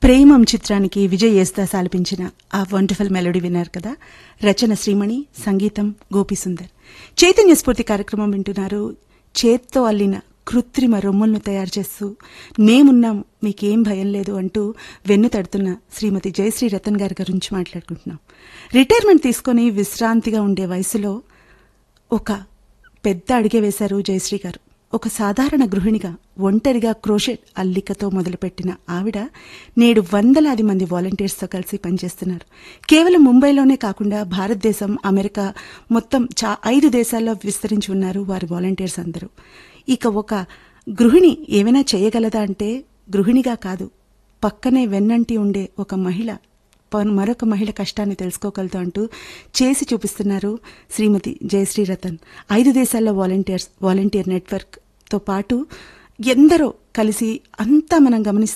ప్రేమం చిత్రానికి విజయ్ యేసుదాస్ ఆలపించిన ఆ వండర్ఫుల్ మెలోడీ విన్నారు కదా రచన శ్రీమణి సంగీతం గోపిసుందర్ చైతన్య స్ఫూర్తి కార్యక్రమం వింటున్నారు చేత్తో అల్లిన కృత్రిమ రొమ్ములను తయారు చేస్తూ మేమున్నాం మీకేం భయం లేదు అంటూ వెన్ను తడుతున్న శ్రీమతి జయశ్రీ రతన్ గారి గురించి మాట్లాడుకుంటున్నాం రిటైర్మెంట్ తీసుకొని విశ్రాంతిగా ఉండే వయసులో ఒక పెద్ద అడిగే వేశారు జయశ్రీ గారు ఒక సాధారణ గృహిణిగా ఒంటరిగా క్రోషెట్ అల్లికతో మొదలుపెట్టిన ఆవిడ నేడు వందలాది మంది వాలంటీర్స్తో కలిసి పనిచేస్తున్నారు కేవలం ముంబైలోనే కాకుండా భారతదేశం అమెరికా మొత్తం చా ఐదు దేశాల్లో విస్తరించి ఉన్నారు వారి వాలంటీర్స్ అందరూ ఇక ఒక గృహిణి ఏమైనా చేయగలదా అంటే గృహిణిగా కాదు పక్కనే వెన్నంటి ఉండే ఒక మహిళ ప- మరొక మహిళ కష్టాన్ని తెలుసుకోగలదు అంటూ చేసి చూపిస్తున్నారు శ్రీమతి జయశ్రీ రతన్ ఐదు దేశాల్లో వాలంటీర్స్ వాలంటీర్ నెట్వర్క్ తో పాటు ఎందరో కలిసి అంతా మనం గమనిస్తే